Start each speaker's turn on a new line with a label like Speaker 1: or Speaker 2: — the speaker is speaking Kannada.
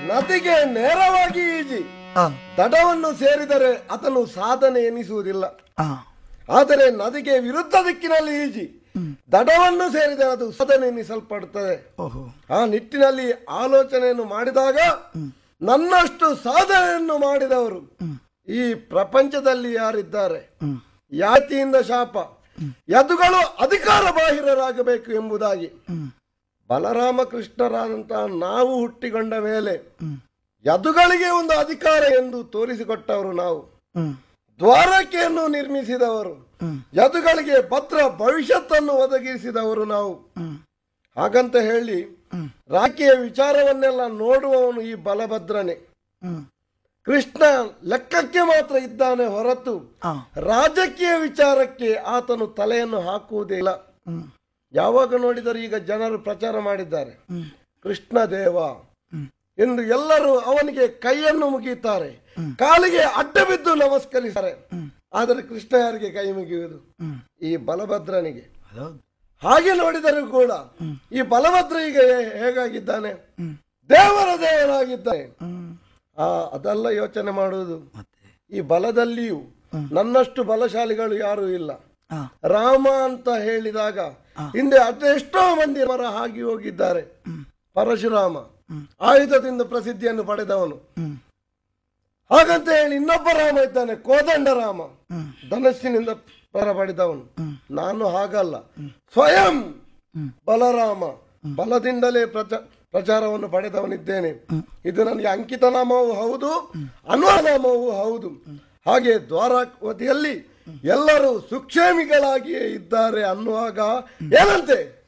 Speaker 1: ನದಿಗೆ ನೇರವಾಗಿ ಈಜಿ
Speaker 2: ಆ,
Speaker 1: ದಡವನ್ನು ಸೇರಿದರೆ ಅದನ್ನು ಸಾಧನೆ ಎನಿಸುವುದಿಲ್ಲ
Speaker 2: ಆ,
Speaker 1: ಆದರೆ ನದಿಗೆ ವಿರುದ್ಧ ದಿಕ್ಕಿನಲ್ಲಿ ಈಜಿ ದಡವನ್ನು ಸೇರಿದರೆ ಅದು ಸಾಧನೆ ಎನಿಸಲ್ಪಡುತ್ತದೆ
Speaker 2: ಓಹೋ
Speaker 1: ಆ ನಿಟ್ಟಿನಲ್ಲಿ ಆಲೋಚನೆಯನ್ನು ಮಾಡಿದಾಗ ನನ್ನಷ್ಟು ಸಾಧನೆಯನ್ನು ಮಾಡಿದವರು ಈ ಪ್ರಪಂಚದಲ್ಲಿ ಯಾರಿದ್ದಾರೆ
Speaker 2: ಹ್ಮ್
Speaker 1: ಯಾತಿಯಿಂದ ಶಾಪ ಯದುಗಳು ಅಧಿಕಾರ ಬಾಹಿರರಾಗಬೇಕು ಎಂಬುದಾಗಿ
Speaker 2: ಹ್ಮ್
Speaker 1: ಬಲರಾಮಕೃಷ್ಣರಾದಂತಹ ನಾವು ಹುಟ್ಟಿಕೊಂಡ ಮೇಲೆ
Speaker 2: ಹ್ಮ್
Speaker 1: ಯದುಗಳಿಗೆ ಒಂದು ಅಧಿಕಾರ ಎಂದು ತೋರಿಸಿಕೊಟ್ಟವರು ನಾವು
Speaker 2: ಹ್ಮ್
Speaker 1: ದ್ವಾರಕೆಯನ್ನು ನಿರ್ಮಿಸಿದವರು
Speaker 2: ಹ್ಮ್
Speaker 1: ಯದುಗಳಿಗೆ ಭದ್ರ ಭವಿಷ್ಯತ್ತನ್ನು ಒದಗಿಸಿದವರು ನಾವು
Speaker 2: ಹ್ಮ್
Speaker 1: ಹಾಗಂತ ಹೇಳಿ
Speaker 2: ಹ್ಮ್
Speaker 1: ರಾಖಿಯ ವಿಚಾರವನ್ನೆಲ್ಲ ನೋಡುವವನು ಈ ಬಲಭದ್ರನೇ
Speaker 2: ಹ್ಮ್
Speaker 1: ಕೃಷ್ಣ ಲೆಕ್ಕಕ್ಕೆ ಮಾತ್ರ ಇದ್ದಾನೆ ಹೊರತು
Speaker 2: ಆ,
Speaker 1: ರಾಜಕೀಯ ವಿಚಾರಕ್ಕೆ ಆತನು ತಲೆಯನ್ನು ಹಾಕುವುದಿಲ್ಲ
Speaker 2: ಹ್ಮ್
Speaker 1: ಯಾವಾಗ ನೋಡಿದರೂ ಈಗ ಜನರು ಪ್ರಚಾರ ಮಾಡಿದ್ದಾರೆ
Speaker 2: ಹ್ಮ್
Speaker 1: ಕೃಷ್ಣ ದೇವ
Speaker 2: ಹ್ಮ್
Speaker 1: ಎಂದು ಎಲ್ಲರೂ ಅವನಿಗೆ ಕೈಯನ್ನು ಮುಗಿಯುತ್ತಾರೆ ಕಾಲಿಗೆ ಅಡ್ಡ ಬಿದ್ದು ನಮಸ್ಕರಿಸ್ತಾರೆ
Speaker 2: ಹ್ಮ್
Speaker 1: ಆದರೆ ಕೃಷ್ಣ ಯಾರಿಗೆ ಕೈ ಮುಗಿಯುವುದು
Speaker 2: ಹ್ಮ್
Speaker 1: ಈ ಬಲಭದ್ರನಿಗೆ
Speaker 2: ಹೌದು
Speaker 1: ಹಾಗೆ ನೋಡಿದರೂ ಕೂಡ ಈ ಬಲಭದ್ರ ಈಗ ಹೇ- ಹೇಗಾಗಿದ್ದಾನೆ
Speaker 2: ಹ್ಮ್
Speaker 1: ದೇವರ ದೇವರಾಗಿದ್ದಾನೆ
Speaker 2: ಹ್ಮ್
Speaker 1: ಆ ಅದೆಲ್ಲ ಯೋಚನೆ ಮಾಡುವುದು
Speaker 2: ಮತ್ತೆ
Speaker 1: ಈ ಬಲದಲ್ಲಿಯೂ ನನ್ನಷ್ಟು ಬಲಶಾಲಿಗಳು ಯಾರೂ ಇಲ್ಲ
Speaker 2: ಆ,
Speaker 1: ರಾಮ ಅಂತ ಹೇಳಿದಾಗ ಹಿಂದೆ ಅದೆಷ್ಟೋ ಮಂದಿ ಮರ ಹಾಗೆ ಹೋಗಿದ್ದಾರೆ ಪರಶುರಾಮ ಆಯುಧದಿಂದ ಪ್ರಸಿದ್ಧಿಯನ್ನು ಪಡೆದವನು
Speaker 2: ಹ್ಮ್
Speaker 1: ಹಾಗಂತ ಹೇಳಿ ಇನ್ನೊಬ್ಬ ರಾಮ ಇದ್ದಾನೆ ಕೋದಂಡ ರಾಮ
Speaker 2: ಹ್ಮ್
Speaker 1: ಧನಸ್ಸಿನಿಂದ ಪರ ಪಡೆದವನು
Speaker 2: ಹ್ಮ್.
Speaker 1: ನಾನು ಹಾಗಲ್ಲ ಸ್ವಯಂ
Speaker 2: ಹ್ಮ್.
Speaker 1: ಬಲರಾಮ ಬಲದಿಂದಲೇ ಪ್ರಚ ಪ್ರಚಾರವನ್ನು ಪಡೆದವನಿದ್ದೇನೆ ಇದು ನನಗೆ ಅಂಕಿತ ನಾಮವೂ ಹೌದು ಅನ್ವನಾಮವೂ ಹೌದು ಹಾಗೆ ದ್ವಾರಾವತಿಯಲ್ಲಿ ಎಲ್ಲರೂ ಸುಕ್ಷೇಮಿಗಳಾಗಿಯೇ ಇದ್ದಾರೆ ಅನ್ನುವಾಗ ಏನಂತೆ